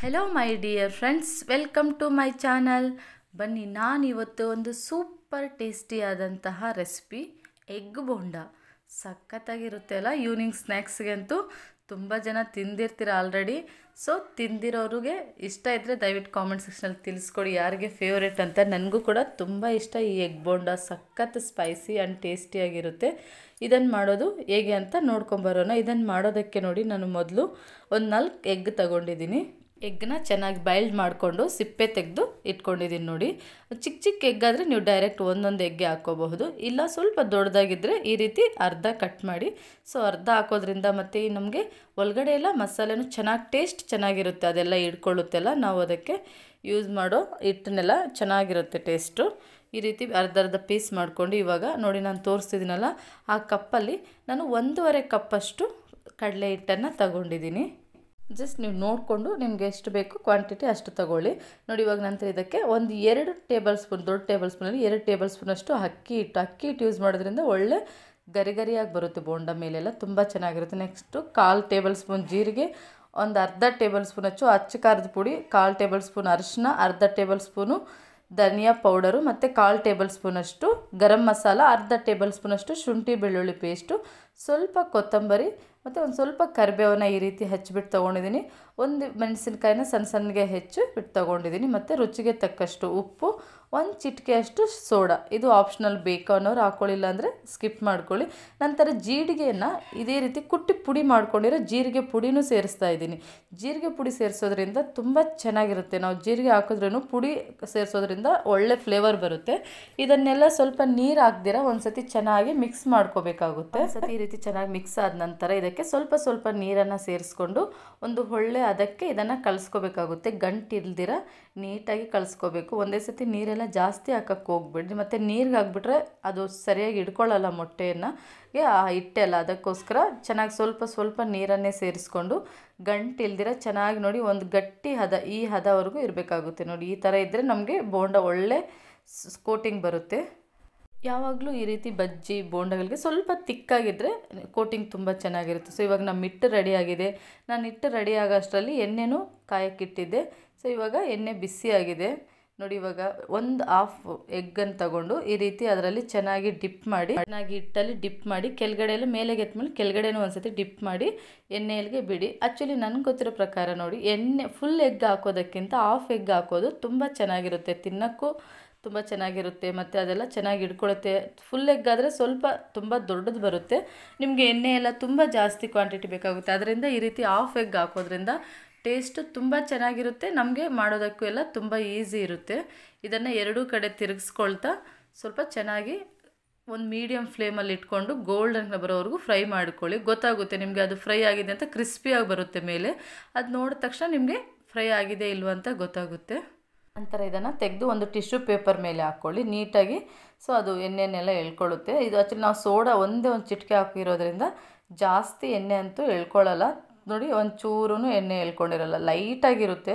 hello my dear friends welcome to my channel ಬನ್ನಿ ನಾನಿವತ್ತು ಒಂದು ಸೂಪರ್ ಟೇಸ್ಟಿಯಾದಂತಹ ರೆಸಿಪಿ ಎಗ್ ಬೋಂಡ ಸಖತ್ತಾಗಿರುತ್ತೆ ಅಲ್ಲ ಈವ್ನಿಂಗ್ ಸ್ನ್ಯಾಕ್ಸ್ಗೆ ಅಂತೂ ತುಂಬ ಜನ ತಿಂದಿರ್ತೀರ ಆಲ್ರೆಡಿ ಸೊ ತಿಂದಿರೋರಿಗೆ ಇಷ್ಟ ಇದ್ದರೆ ದಯವಿಟ್ಟು ಕಾಮೆಂಟ್ ಸೆಕ್ಷನಲ್ಲಿ ತಿಳಿಸ್ಕೊಡಿ ಯಾರಿಗೆ ಫೇವ್ರೇಟ್ ಅಂತ ನನಗೂ ಕೂಡ ತುಂಬ ಇಷ್ಟ ಈ ಎಗ್ ಬೋಂಡ ಸಖತ್ ಸ್ಪೈಸಿ ಆ್ಯಂಡ್ ಟೇಸ್ಟಿಯಾಗಿರುತ್ತೆ ಇದನ್ನು ಮಾಡೋದು ಹೇಗೆ ಅಂತ ನೋಡ್ಕೊಂಬರೋಣ ಇದನ್ನು ಮಾಡೋದಕ್ಕೆ ನೋಡಿ ನಾನು ಮೊದಲು ಒಂದು ನಾಲ್ಕು ಎಗ್ ತಗೊಂಡಿದ್ದೀನಿ ಎಗ್ನ ಚೆನ್ನಾಗಿ ಬೈಲ್ಡ್ ಮಾಡಿಕೊಂಡು ಸಿಪ್ಪೆ ತೆಗೆದು ಇಟ್ಕೊಂಡಿದ್ದೀನಿ ನೋಡಿ ಚಿಕ್ಕ ಚಿಕ್ಕ ಎಗ್ಗಾದರೆ ನೀವು ಡೈರೆಕ್ಟ್ ಒಂದೊಂದು ಎಗ್ಗೆ ಹಾಕ್ಕೋಬಹುದು ಇಲ್ಲ ಸ್ವಲ್ಪ ದೊಡ್ಡದಾಗಿದ್ದರೆ ಈ ರೀತಿ ಅರ್ಧ ಕಟ್ ಮಾಡಿ ಸೊ ಅರ್ಧ ಹಾಕೋದ್ರಿಂದ ಮತ್ತು ನಮಗೆ ಒಳಗಡೆ ಎಲ್ಲ ಮಸಾಲೆನೂ ಚೆನ್ನಾಗಿ ಟೇಸ್ಟ್ ಚೆನ್ನಾಗಿರುತ್ತೆ ಅದೆಲ್ಲ ಹಿಡ್ಕೊಳ್ಳುತ್ತೆಲ್ಲ ನಾವು ಅದಕ್ಕೆ ಯೂಸ್ ಮಾಡೋ ಹಿಟ್ಟನ್ನೆಲ್ಲ ಚೆನ್ನಾಗಿರುತ್ತೆ ಟೇಸ್ಟು ಈ ರೀತಿ ಅರ್ಧ ಅರ್ಧ ಪೀಸ್ ಮಾಡ್ಕೊಂಡು ಇವಾಗ ನೋಡಿ ನಾನು ತೋರಿಸ್ತಿದ್ದೀನಲ್ಲ ಆ ಕಪ್ಪಲ್ಲಿ ನಾನು ಒಂದೂವರೆ ಕಪ್ಪಷ್ಟು ಕಡಲೆ ಹಿಟ್ಟನ್ನು ತಗೊಂಡಿದ್ದೀನಿ ಜಸ್ಟ್ ನೀವು ನೋಡಿಕೊಂಡು ನಿಮಗೆ ಎಷ್ಟು ಬೇಕು ಕ್ವಾಂಟಿಟಿ ಅಷ್ಟು ತಗೊಳ್ಳಿ ನೋಡಿ ಇವಾಗ ನಂತರ ಇದಕ್ಕೆ ಒಂದು ಎರಡು ಟೇಬಲ್ ಸ್ಪೂನ್ ದೊಡ್ಡ ಟೇಬಲ್ ಸ್ಪೂನಲ್ಲಿ ಎರಡು ಟೇಬಲ್ ಸ್ಪೂನಷ್ಟು ಅಕ್ಕಿ ಹಿಟ್ಟು ಅಕ್ಕಿ ಹಿಟ್ಟು ಯೂಸ್ ಮಾಡೋದ್ರಿಂದ ಒಳ್ಳೆ ಗರಿ ಗರಿಯಾಗಿ ಬರುತ್ತೆ ಬೋಂಡ ಮೇಲೆಲ್ಲ ತುಂಬ ಚೆನ್ನಾಗಿರುತ್ತೆ ನೆಕ್ಸ್ಟು ಕಾಲು ಟೇಬಲ್ ಸ್ಪೂನ್ ಜೀರಿಗೆ ಒಂದು ಅರ್ಧ ಟೇಬಲ್ ಸ್ಪೂನ್ ಹಚ್ಚು ಅಚ್ಚ ಖಾರದ ಪುಡಿ ಕಾಲು ಟೇಬಲ್ ಸ್ಪೂನ್ ಅರಿಶಿನ ಅರ್ಧ ಟೇಬಲ್ ಸ್ಪೂನು ಧನಿಯಾ ಪೌಡರು ಮತ್ತು ಕಾಲು ಟೇಬಲ್ ಸ್ಪೂನಷ್ಟು ಗರಂ ಮಸಾಲ ಅರ್ಧ ಟೇಬಲ್ ಸ್ಪೂನಷ್ಟು ಶುಂಠಿ ಬೆಳ್ಳುಳ್ಳಿ ಪೇಸ್ಟು ಸ್ವಲ್ಪ ಕೊತ್ತಂಬರಿ ಮತ್ತು ಒಂದು ಸ್ವಲ್ಪ ಕರಿಬೇವನ್ನ ಈ ರೀತಿ ಹೆಚ್ಚಿಬಿಟ್ಟು ತೊಗೊಂಡಿದ್ದೀನಿ ಒಂದು ಮೆಣಸಿನ್ಕಾಯಿನ ಸಣ್ಣ ಸಣ್ಣಗೆ ಹೆಚ್ಚು ಬಿಟ್ಟು ತೊಗೊಂಡಿದ್ದೀನಿ ಮತ್ತು ರುಚಿಗೆ ತಕ್ಕಷ್ಟು ಉಪ್ಪು ಒಂದು ಚಿಟಿಕೆಯಷ್ಟು ಸೋಡಾ ಇದು ಆಪ್ಷನಲ್ ಬೇಕು ಅನ್ನೋರು ಹಾಕ್ಕೊಳ್ಳಿಲ್ಲ ಅಂದರೆ ಸ್ಕಿಪ್ ಮಾಡ್ಕೊಳ್ಳಿ ನಂತರ ಜೀರಿಗೆಯನ್ನು ಇದೇ ರೀತಿ ಕುಟ್ಟಿ ಪುಡಿ ಮಾಡ್ಕೊಂಡಿರೋ ಜೀರಿಗೆ ಪುಡಿನೂ ಸೇರಿಸ್ತಾ ಇದ್ದೀನಿ ಜೀರಿಗೆ ಪುಡಿ ಸೇರಿಸೋದ್ರಿಂದ ತುಂಬ ಚೆನ್ನಾಗಿರುತ್ತೆ ನಾವು ಜೀರಿಗೆ ಹಾಕಿದ್ರೂ ಪುಡಿ ಸೇರಿಸೋದ್ರಿಂದ ಒಳ್ಳೆ ಫ್ಲೇವರ್ ಬರುತ್ತೆ ಇದನ್ನೆಲ್ಲ ಸ್ವಲ್ಪ ನೀರು ಹಾಕ್ದಿರ ಒಂದು ಸತಿ ಚೆನ್ನಾಗಿ ಮಿಕ್ಸ್ ಮಾಡ್ಕೋಬೇಕಾಗುತ್ತೆ ಒಂದು ಸತಿ ಈ ರೀತಿ ಚೆನ್ನಾಗಿ ಮಿಕ್ಸ್ ಆದ ನಂತರ ಇದಕ್ಕೆ ಸ್ವಲ್ಪ ಸ್ವಲ್ಪ ನೀರನ್ನು ಸೇರಿಸ್ಕೊಂಡು ಒಂದು ಒಳ್ಳೆ ಅದಕ್ಕೆ ಇದನ್ನು ಕಲಿಸ್ಕೋಬೇಕಾಗುತ್ತೆ ಗಂಟು ಇಲ್ದಿರ ನೀಟಾಗಿ ಕಲಿಸ್ಕೋಬೇಕು ಒಂದೇ ಸತಿ ನೀರೆಲ್ಲ ಜಾಸ್ತಿ ಹಾಕಕ್ಕೆ ಹೋಗ್ಬಿಡ್ರಿ ಮತ್ತು ನೀರಿಗೆ ಹಾಕ್ಬಿಟ್ರೆ ಅದು ಸರಿಯಾಗಿ ಹಿಡ್ಕೊಳ್ಳಲ್ಲ ಮೊಟ್ಟೆಯನ್ನು ಆ ಹಿಟ್ಟೆಲ್ಲ ಅದಕ್ಕೋಸ್ಕರ ಚೆನ್ನಾಗಿ ಸ್ವಲ್ಪ ಸ್ವಲ್ಪ ನೀರನ್ನೇ ಸೇರಿಸ್ಕೊಂಡು ಗಂಟು ಇಲ್ದಿರ ಚೆನ್ನಾಗಿ ನೋಡಿ ಒಂದು ಗಟ್ಟಿ ಹದ ಈ ಹದವರೆಗೂ ಇರಬೇಕಾಗುತ್ತೆ ನೋಡಿ ಈ ಥರ ಇದ್ದರೆ ನಮಗೆ ಬೋಂಡ ಒಳ್ಳೆ ಕೋಟಿಂಗ್ ಬರುತ್ತೆ ಯಾವಾಗಲೂ ಈ ರೀತಿ ಬಜ್ಜಿ ಬೋಂಡಗಳಿಗೆ ಸ್ವಲ್ಪ ತಿಕ್ಕಾಗಿದ್ದರೆ ಕೋಟಿಂಗ್ ತುಂಬ ಚೆನ್ನಾಗಿರುತ್ತೆ ಸೊ ಇವಾಗ ನಮ್ಮ ಹಿಟ್ಟು ರೆಡಿ ಆಗಿದೆ ನಾನು ಹಿಟ್ಟು ರೆಡಿ ಆಗೋ ಅಷ್ಟರಲ್ಲಿ ಎಣ್ಣೆನೂ ಕಾಯಕ್ಕಿಟ್ಟಿದ್ದೆ ಸೊ ಇವಾಗ ಎಣ್ಣೆ ಬಿಸಿ ಆಗಿದೆ ನೋಡಿ ಇವಾಗ ಒಂದು ಹಾಫ್ ಎಗ್ಗನ್ನು ತಗೊಂಡು ಈ ರೀತಿ ಅದರಲ್ಲಿ ಚೆನ್ನಾಗಿ ಡಿಪ್ ಮಾಡಿ ಚೆನ್ನಾಗಿ ಹಿಟ್ಟಲ್ಲಿ ಡಿಪ್ ಮಾಡಿ ಕೆಳಗಡೆ ಎಲ್ಲ ಮೇಲೆಗೆ ಎತ್ಮೇಲೆ ಕೆಳಗಡೆನೂ ಒಂದ್ಸತಿ ಡಿಪ್ ಮಾಡಿ ಎಣ್ಣೆಯಲ್ಲಿಗೆ ಬಿಡಿ ಆ್ಯಕ್ಚುಲಿ ನನಗೆ ಗೊತ್ತಿರೋ ಪ್ರಕಾರ ನೋಡಿ ಎಣ್ಣೆ ಫುಲ್ ಎಗ್ ಹಾಕೋದಕ್ಕಿಂತ ಹಾಫ್ ಎಗ್ ಹಾಕೋದು ತುಂಬ ಚೆನ್ನಾಗಿರುತ್ತೆ ತಿನ್ನೋಕ್ಕೂ ತುಂಬ ಚೆನ್ನಾಗಿರುತ್ತೆ ಮತ್ತು ಅದೆಲ್ಲ ಚೆನ್ನಾಗಿ ಹಿಡ್ಕೊಳುತ್ತೆ ಫುಲ್ ಎಗ್ ಆದರೆ ಸ್ವಲ್ಪ ತುಂಬ ದೊಡ್ಡದು ಬರುತ್ತೆ ನಿಮಗೆ ಎಣ್ಣೆ ಎಲ್ಲ ತುಂಬ ಜಾಸ್ತಿ ಕ್ವಾಂಟಿಟಿ ಬೇಕಾಗುತ್ತೆ ಅದರಿಂದ ಈ ರೀತಿ ಹಾಫ್ ಎಗ್ ಹಾಕೋದ್ರಿಂದ ಟೇಸ್ಟು ತುಂಬ ಚೆನ್ನಾಗಿರುತ್ತೆ ನಮಗೆ ಮಾಡೋದಕ್ಕೂ ಎಲ್ಲ ತುಂಬ ಈಸಿ ಇರುತ್ತೆ ಇದನ್ನು ಎರಡೂ ಕಡೆ ತಿರುಗಿಸ್ಕೊಳ್ತಾ ಸ್ವಲ್ಪ ಚೆನ್ನಾಗಿ ಒಂದು ಮೀಡಿಯಮ್ ಫ್ಲೇಮಲ್ಲಿ ಇಟ್ಕೊಂಡು ಗೋಲ್ಡನ್ ಬರೋವರೆಗೂ ಫ್ರೈ ಮಾಡ್ಕೊಳ್ಳಿ ಗೊತ್ತಾಗುತ್ತೆ ನಿಮಗೆ ಅದು ಫ್ರೈ ಆಗಿದೆ ಅಂತ ಕ್ರಿಸ್ಪಿಯಾಗಿ ಬರುತ್ತೆ ಮೇಲೆ ಅದು ನೋಡಿದ ತಕ್ಷಣ ನಿಮಗೆ ಫ್ರೈ ಆಗಿದೆ ಇಲ್ವ ಅಂತ ಗೊತ್ತಾಗುತ್ತೆ ನಂತರ ಇದನ್ನು ತೆಗೆದು ಒಂದು ಟಿಶ್ಯೂ ಪೇಪರ್ ಮೇಲೆ ಹಾಕ್ಕೊಳ್ಳಿ ನೀಟಾಗಿ ಸೊ ಅದು ಎಣ್ಣೆನೆಲ್ಲ ಎಳ್ಕೊಳ್ಳುತ್ತೆ ಇದು ಆ್ಯಕ್ಚುಲಿ ನಾವು ಸೋಡಾ ಒಂದೇ ಒಂದು ಚಿಟಿಕೆ ಹಾಕಿರೋದ್ರಿಂದ ಜಾಸ್ತಿ ಎಣ್ಣೆ ಅಂತೂ ಎಳ್ಕೊಳ್ಳಲ್ಲ ನೋಡಿ ಒಂದು ಚೂರು ಎಣ್ಣೆ ಎಳ್ಕೊಂಡಿರಲ್ಲ ಲೈಟಾಗಿರುತ್ತೆ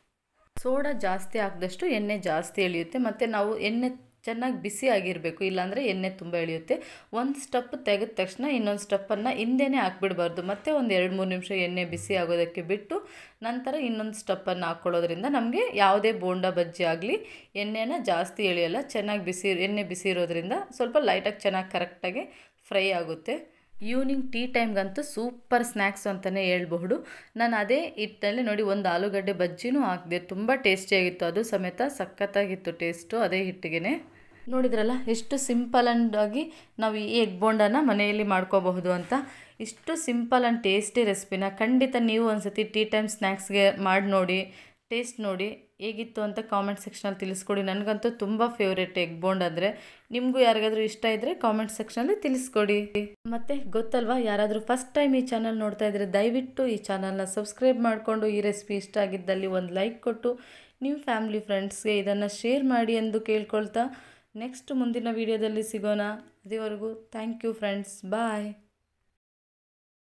ಸೋಡಾ ಜಾಸ್ತಿ ಹಾಕಿದಷ್ಟು ಎಣ್ಣೆ ಜಾಸ್ತಿ ಎಳೆಯುತ್ತೆ ಮತ್ತು ನಾವು ಎಣ್ಣೆ ಚೆನ್ನಾಗಿ ಬಿಸಿ ಆಗಿರಬೇಕು ಇಲ್ಲಾಂದರೆ ಎಣ್ಣೆ ತುಂಬ ಎಳೆಯುತ್ತೆ ಒಂದು ಸ್ಟಪ್ ತೆಗೆದ ತಕ್ಷಣ ಇನ್ನೊಂದು ಸ್ಟಪ್ಪನ್ನು ಹಿಂದೆನೇ ಹಾಕ್ಬಿಡ್ಬಾರ್ದು ಮತ್ತು ಒಂದು ಎರಡು ಮೂರು ನಿಮಿಷ ಎಣ್ಣೆ ಬಿಸಿ ಆಗೋದಕ್ಕೆ ಬಿಟ್ಟು ನಂತರ ಇನ್ನೊಂದು ಸ್ಟಪ್ಪನ್ನು ಹಾಕ್ಕೊಳ್ಳೋದ್ರಿಂದ ನಮಗೆ ಯಾವುದೇ ಬೋಂಡ ಬಜ್ಜಿ ಆಗಲಿ ಎಣ್ಣೆನ ಜಾಸ್ತಿ ಎಳೆಯಲ್ಲ ಚೆನ್ನಾಗಿ ಬಿಸಿ ಎಣ್ಣೆ ಬಿಸಿ ಇರೋದ್ರಿಂದ ಸ್ವಲ್ಪ ಲೈಟಾಗಿ ಚೆನ್ನಾಗಿ ಕರೆಕ್ಟಾಗಿ ಫ್ರೈ ಆಗುತ್ತೆ ಈವ್ನಿಂಗ್ ಟೀ ಟೈಮ್ಗಂತೂ ಸೂಪರ್ ಸ್ನ್ಯಾಕ್ಸ್ ಅಂತಲೇ ಹೇಳ್ಬಹುದು ನಾನು ಅದೇ ಹಿಟ್ಟಲ್ಲಿ ನೋಡಿ ಒಂದು ಆಲೂಗಡ್ಡೆ ಬಜ್ಜಿನೂ ಹಾಕಿದೆ ತುಂಬ ಟೇಸ್ಟಿಯಾಗಿತ್ತು ಅದು ಸಮೇತ ಸಖತ್ತಾಗಿತ್ತು ಟೇಸ್ಟು ಅದೇ ಹಿಟ್ಟಿಗೆ ನೋಡಿದ್ರಲ್ಲ ಎಷ್ಟು ಸಿಂಪಲ್ ಆ್ಯಂಡ್ ಆಗಿ ನಾವು ಈ ಎಗ್ ಬೋಂಡನ ಮನೆಯಲ್ಲಿ ಮಾಡ್ಕೋಬಹುದು ಅಂತ ಇಷ್ಟು ಸಿಂಪಲ್ ಆ್ಯಂಡ್ ಟೇಸ್ಟಿ ರೆಸಿಪಿನ ಖಂಡಿತ ನೀವು ಒಂದು ಸತಿ ಟೀ ಟೈಮ್ ಸ್ನ್ಯಾಕ್ಸ್ಗೆ ಮಾಡಿ ನೋಡಿ ಟೇಸ್ಟ್ ನೋಡಿ ಹೇಗಿತ್ತು ಅಂತ ಕಾಮೆಂಟ್ ಸೆಕ್ಷನಲ್ಲಿ ತಿಳಿಸ್ಕೊಡಿ ನನಗಂತೂ ತುಂಬ ಫೇವ್ರೇಟ್ ಎಗ್ ಬೋಂಡ್ ಅಂದರೆ ನಿಮಗೂ ಯಾರಿಗಾದ್ರೂ ಇಷ್ಟ ಇದ್ದರೆ ಕಾಮೆಂಟ್ ಸೆಕ್ಷನಲ್ಲಿ ತಿಳಿಸ್ಕೊಡಿ ಮತ್ತು ಗೊತ್ತಲ್ವಾ ಯಾರಾದರೂ ಫಸ್ಟ್ ಟೈಮ್ ಈ ಚಾನಲ್ ನೋಡ್ತಾ ಇದ್ದರೆ ದಯವಿಟ್ಟು ಈ ಚಾನಲ್ನ ಸಬ್ಸ್ಕ್ರೈಬ್ ಮಾಡಿಕೊಂಡು ಈ ರೆಸಿಪಿ ಇಷ್ಟ ಆಗಿದ್ದಲ್ಲಿ ಒಂದು ಲೈಕ್ ಕೊಟ್ಟು ನಿಮ್ಮ ಫ್ಯಾಮಿಲಿ ಫ್ರೆಂಡ್ಸ್ಗೆ ಇದನ್ನು ಶೇರ್ ಮಾಡಿ ಎಂದು ಕೇಳ್ಕೊಳ್ತಾ ನೆಕ್ಸ್ಟ್ ಮುಂದಿನ ವೀಡಿಯೋದಲ್ಲಿ ಸಿಗೋಣ ಅದೇವರೆಗೂ ಥ್ಯಾಂಕ್ ಯು ಫ್ರೆಂಡ್ಸ್ ಬಾಯ್